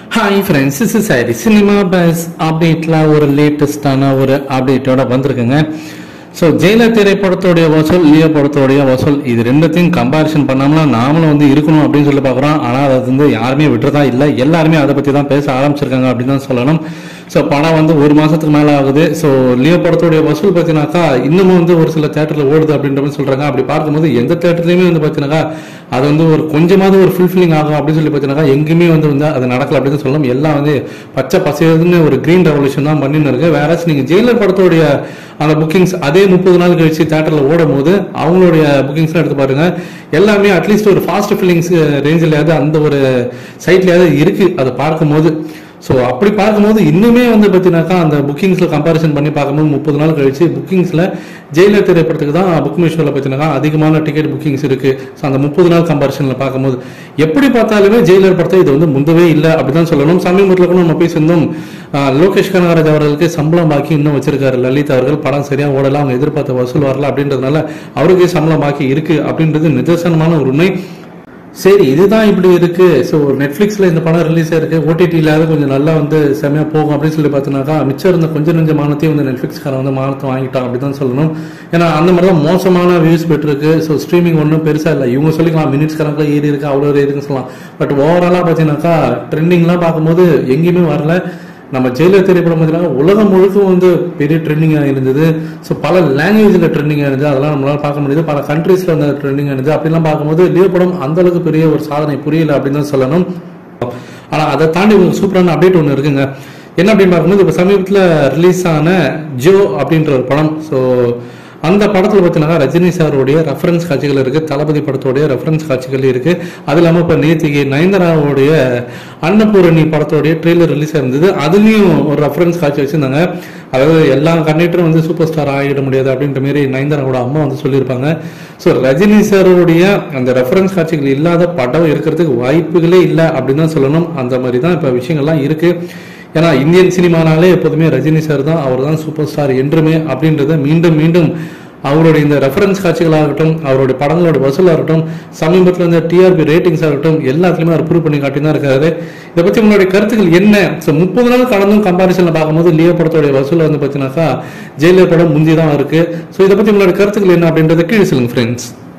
hi friends இஸ் சாரி cinema buzz அப்டேட்டில் ஒரு லேட்டஸ்டான ஒரு அப்டேட்டோட வந்திருக்குங்க ஸோ ஜெயிலர் திரைப்படத்தோடைய வசூல் லியோ படத்தோடைய வசூல் இது ரெண்டுத்தையும் கம்பாரிசன் பண்ணாமல நாமளும் வந்து இருக்கணும் அப்படின்னு சொல்லி பார்க்குறோம் ஆனால் அது வந்து யாருமே விட்டுறதா இல்லை எல்லாருமே அதை பற்றி தான் பேச ஆரம்பிச்சிருக்காங்க அப்படின்னு தான் சொல்லணும் ஸோ படம் வந்து ஒரு மாதத்துக்கு மேலே ஆகுது ஸோ லியோ படத்தோடைய வசூல் பார்த்தீங்கன்னாக்கா இன்னமும் வந்து ஒரு சில தேட்டரில் ஓடுது அப்படின்ற மாதிரி சொல்கிறாங்க அப்படி பார்க்கும்போது எந்த தேட்டர்லையுமே வந்து பார்த்தீங்கன்னாக்கா அது வந்து ஒரு கொஞ்சமாவது ஒரு ஃபுல்ஃபில்லிங் ஆகும் அப்படின்னு சொல்லி பார்த்தீங்கன்னாக்கா எங்கேயுமே வந்து வந்து அது நடக்கல அப்படின்னு சொல்லலாம் எல்லாம் வந்து பச்சை பசையதுன்னு ஒரு கிரீன் ரெவல்யூஷன் தான் பண்ணின்னு இருக்கு வேற நீங்கள் ஜெயிலர் படத்தோடைய அந்த புக்கிங்ஸ் அதே முப்பது நாள் கழிச்சு தேட்டரில் ஓடும் போது அவங்களுடைய புக்கிங்ஸ்லாம் எடுத்து பாருங்க எல்லாமே அட்லீஸ்ட் ஒரு ஃபாஸ்ட் ஃபில்லிங்ஸ் ரேஞ்சிலையாவது அந்த ஒரு சைட்லையாவது இருக்கு அதை பார்க்கும்போது ஸோ அப்படி பார்க்கும்போது இன்னுமே வந்து பார்த்தீங்கன்னாக்கா அந்த புக்கிங்ஸில் கம்பேரிசன் பண்ணி பார்க்கும்போது முப்பது நாள் கழிச்சு புக்கிங்ஸில் ஜெயிலர் திரைப்படத்துக்கு தான் புக் மீஷோவில் பார்த்தீங்கன்னா அதிகமான டிக்கெட் புக்கிங்ஸ் இருக்கு ஸோ அந்த முப்பது நாள் கம்பேரிசனில் பார்க்கும்போது எப்படி பார்த்தாலுமே ஜெயிலர் படத்தை இது வந்து முந்தவே இல்லை அப்படிதான் சொல்லணும் சமீபத்தில் கூட நம்ம பேசியிருந்தோம் ஆஹ், லோகேஷ் கனகராஜ் அவர்களுக்கு சம்பளம் பாக்கி இன்னும் வச்சிருக்காரு லலித் அவர்கள் படம் சரியா ஓடலாம் அவங்க எதிர்பார்த்த வசூல் வரல அப்படின்றதுனால அவருக்கே சம்பளம் பாக்கி இருக்கு அப்படின்றது நிதர்சனமான ஒரு உண்மை சரி இதுதான் இப்படி இருக்கு ஸோ நெட்ஃபிளிக்ஸ்ல இந்த படம் ரிலீஸ் ஆயிருக்கு ஓடிடியிலாவது கொஞ்சம் நல்லா வந்து செமையா போகும் அப்படின்னு சொல்லி பார்த்தீங்கன்னாக்கா மிச்சம் இருந்த கொஞ்சம் நெஞ்ச மானத்தையும் வந்து நெட்ஃபிளிக்ஸ்காரன் வந்து மானத்தை வாங்கிட்டான் அப்படி தான் சொல்லணும் ஏன்னா அந்த மாதிரி தான் மோசமான வியூஸ் பெற்றிருக்கு ஸோ ஸ்ட்ரீமிங் ஒன்றும் பெருசா இல்லை இவங்க சொல்லிக்கலாம் மினிட்ஸ் கணக்கில் ஏறி இருக்கு அவ்வளோ ஏறிக்குன்னு சொல்லலாம் பட் ஓவராலாக பார்த்தீங்கன்னாக்கா ட்ரெண்டிங்லாம் பார்க்கும்போது எங்கேயுமே வரல நம்ம ஜெயிலர் திரைப்படம் பார்த்தீங்கன்னா உலகம் முழுக்க வந்து பெரிய ட்ரெண்டிங்காக இருந்தது ஸோ பல லாங்குவேஜில் ட்ரெண்டிங்காக இருந்தது அதெல்லாம் நம்மளால பார்க்க முடியுது பல கண்ட்ரீஸில் வந்து ட்ரெண்டிங்காக இருந்தது அப்படிலாம் பார்க்கும்போது லியோ படம் அந்த அளவுக்கு பெரிய ஒரு சாதனை புரியல அப்படின்னு தான் சொல்லணும் ஆனால் அதை தாண்டி ஒரு சூப்பரான அப்டேட் ஒன்று இருக்குங்க என்ன அப்படின்னு பார்க்கும்போது இப்போ சமீபத்தில் ரிலீஸ் ஆன ஜோ அப்படின்ற ஒரு படம் ஸோ அந்த படத்தில் பார்த்தீங்கன்னா ரஜினி சாருடைய ரெஃபரன்ஸ் காட்சிகள் இருக்கு தளபதி படத்தோடைய ரெஃபரன்ஸ் காட்சிகள் இருக்கு அது இல்லாமல் இப்போ நேத்திக்கு நயன்தாராவுடைய அன்னபூரணி படத்தோடைய ட்ரெய்லர் ரிலீஸ் ஆயிருந்தது அதுலேயும் ஒரு ரெஃபரன்ஸ் காட்சி வச்சிருந்தாங்க அதாவது எல்லா கண்டக்டரும் வந்து சூப்பர் ஸ்டார் ஆகிட முடியாது அப்படின்ற மாதிரி நயன்தாராவோட அம்மா வந்து சொல்லியிருப்பாங்க ஸோ ரஜினி சாருடைய அந்த ரெஃபரன்ஸ் காட்சிகள் இல்லாத படம் இருக்கிறதுக்கு வாய்ப்புகளே இல்லை அப்படின்னு தான் சொல்லணும் அந்த மாதிரி தான் இப்போ விஷயங்கள்லாம் இருக்கு ஏன்னா இந்தியன் சினிமானாலே எப்போதுமே ரஜினி சார் தான் அவர் தான் சூப்பர் ஸ்டார் என்றுமே அப்படின்றத மீண்டும் மீண்டும் அவருடைய இந்த ரெஃபரன்ஸ் காட்சிகளாகட்டும் அவருடைய படங்களோட வசூலாக இருக்கட்டும் சமீபத்தில் இந்த டிஆர்பி ரேட்டிங்ஸ் ஆகட்டும் எல்லாத்துலையுமே அவர் ப்ரூவ் பண்ணி காட்டி தான் இருக்காரு இதை பற்றி உங்களுடைய கருத்துக்கள் என்ன ஸோ முப்பது நாள் கடந்தும் கம்பாரிசனில் பார்க்கும்போது லியோ படத்தோடைய வசூல் வந்து பார்த்தீங்கன்னாக்கா ஜெயிலர் படம் முந்தி தான் இருக்கு ஸோ இதை பற்றி உங்களுடைய கருத்துக்கள் என்ன அப்படின்றத கீழே சொல்லுங்க ஃப்ரெண்ட்ஸ்